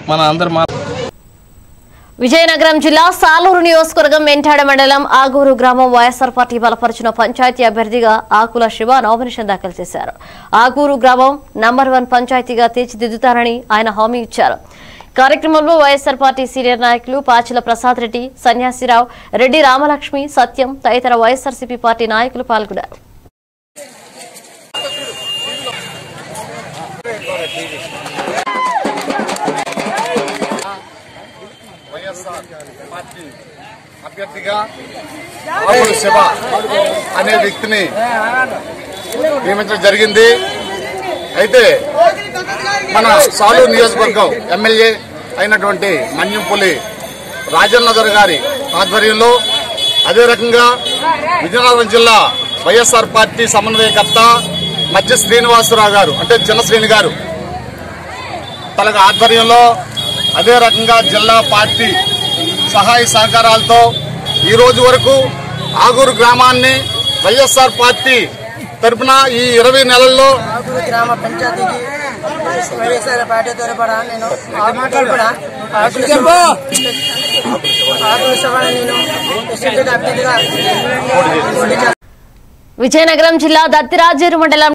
మన అందరు మా విజయనగరం జిల్లా సాలూరు నియోజకవర్గం మెంటాడ మండలం ఆగూరు గ్రామం వైఎస్ఆర్ పార్టీ బలపరిచిన పంచాయతీ అభ్యర్థిగా ఆకుల శివ నామినేషన్ దాఖలు చేశారు ఆగూరు గ్రామం నంబర్ వన్ పంచాయతీగా తీర్చిదిద్దుతారని ఆయన హామీ ఇచ్చారు కార్యక్రమంలో వైఎస్ఆర్ పార్టీ సీనియర్ నాయకులు పాచిల ప్రసాద్ రెడ్డి సన్యాసిరావు రెడ్డి రామలక్ష్మి సత్యం తదితర వైఎస్ఆర్సీపీ పార్టీ నాయకులు పాల్గొన్నారు వైఎస్ఆర్ పార్టీ అభ్యర్థిగా ఆవుల శివ అనే వ్యక్తిని నియమించడం జరిగింది అయితే మన సాలూరు నియోజకవర్గం ఎమ్మెల్యే అయినటువంటి మన్యంపులి రాజన్నదర్ గారి ఆధ్వర్యంలో అదే రకంగా విజయనగరం జిల్లా వైఎస్ఆర్ పార్టీ సమన్వయకర్త మధ్య శ్రీనివాసరావు గారు అంటే చిన్న శ్రీని గారు తనకు ఆధ్వర్యంలో అదే రకంగా జిల్లా పార్టీ సహాయ సహకారాలతో ఈ రోజు వరకు ఆగూరు గ్రామాన్ని వైఎస్ఆర్ పార్టీ తరపున ఈ ఇరవై నెలల్లో ఆకులు గ్రామ పంచాయతీకి వైఎస్ఆర్ పార్టీ తరపున నేను ఆకులు తరపున ఆకులు శివ- ఆకులు శివని నేను ప్రెసిడెంట్ అభ్యర్థిగా పోటీ చేస్తున్నాను. విజయనగరం జిల్లా దత్తిరాజేరు మండలం